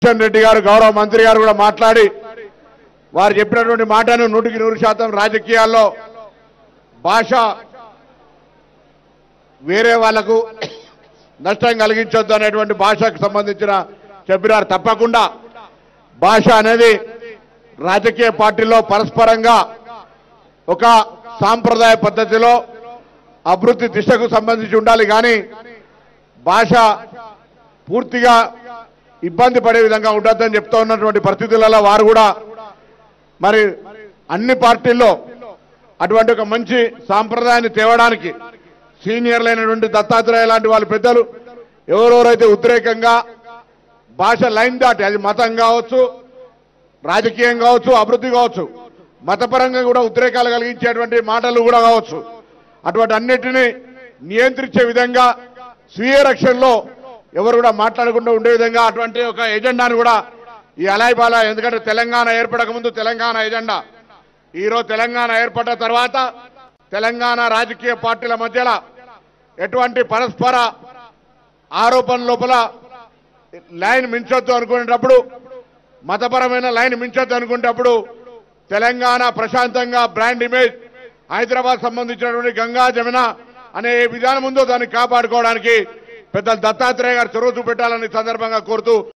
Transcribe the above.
కిషన్ రెడ్డి గారు గౌరవ మంత్రి గారు కూడా మాట్లాడి వారు చెప్పినటువంటి మాటను నూటికి నూరు శాతం రాజకీయాల్లో భాష వేరే వాళ్లకు నష్టం కలిగించొద్దు అనేటువంటి భాషకు సంబంధించిన చెప్పినారు తప్పకుండా భాష అనేది రాజకీయ పార్టీలో పరస్పరంగా ఒక సాంప్రదాయ పద్ధతిలో అభివృద్ధి దిశకు సంబంధించి ఉండాలి కానీ భాష పూర్తిగా ఇబ్బంది పడే విధంగా ఉండొద్దని చెప్తా ఉన్నటువంటి పరిస్థితులలో వారు కూడా మరి అన్ని పార్టీల్లో అటువంటి ఒక మంచి సాంప్రదాయాన్ని తేవడానికి సీనియర్లైనటువంటి దత్తాత్రేయ లాంటి వాళ్ళ పెద్దలు ఎవరెవరైతే ఉద్రేకంగా భాష లైన్ దాటి అది మతం కావచ్చు రాజకీయం కావచ్చు అభివృద్ధి కావచ్చు మతపరంగా కూడా ఉద్రేకాలు కలిగించేటువంటి మాటలు కూడా కావచ్చు అటువంటి అన్నిటినీ నియంత్రించే విధంగా స్వీయ రక్షణలో ఎవరు కూడా మాట్లాడకుండా ఉండే విధంగా అటువంటి ఒక ఎజెండాను కూడా ఈ అలాయిబాల ఎందుకంటే తెలంగాణ ఏర్పడక ముందు తెలంగాణ ఎజెండా ఈరోజు తెలంగాణ ఏర్పడ్డ తర్వాత తెలంగాణ రాజకీయ పార్టీల మధ్యలో ఎటువంటి పరస్పర ఆరోపణ లోపల లైన్ మించొద్దు అనుకునేటప్పుడు మతపరమైన లైన్ మించొద్దు అనుకునేటప్పుడు తెలంగాణ ప్రశాంతంగా బ్రాండ్ ఇమేజ్ హైదరాబాద్ సంబంధించినటువంటి గంగా జమున అనే ఏ విధానం ఉందో దాన్ని కాపాడుకోవడానికి పెద్ద దత్తాత్రేయ గారు చొరవ చూపెట్టాలని ఈ సందర్భంగా కోరుతూ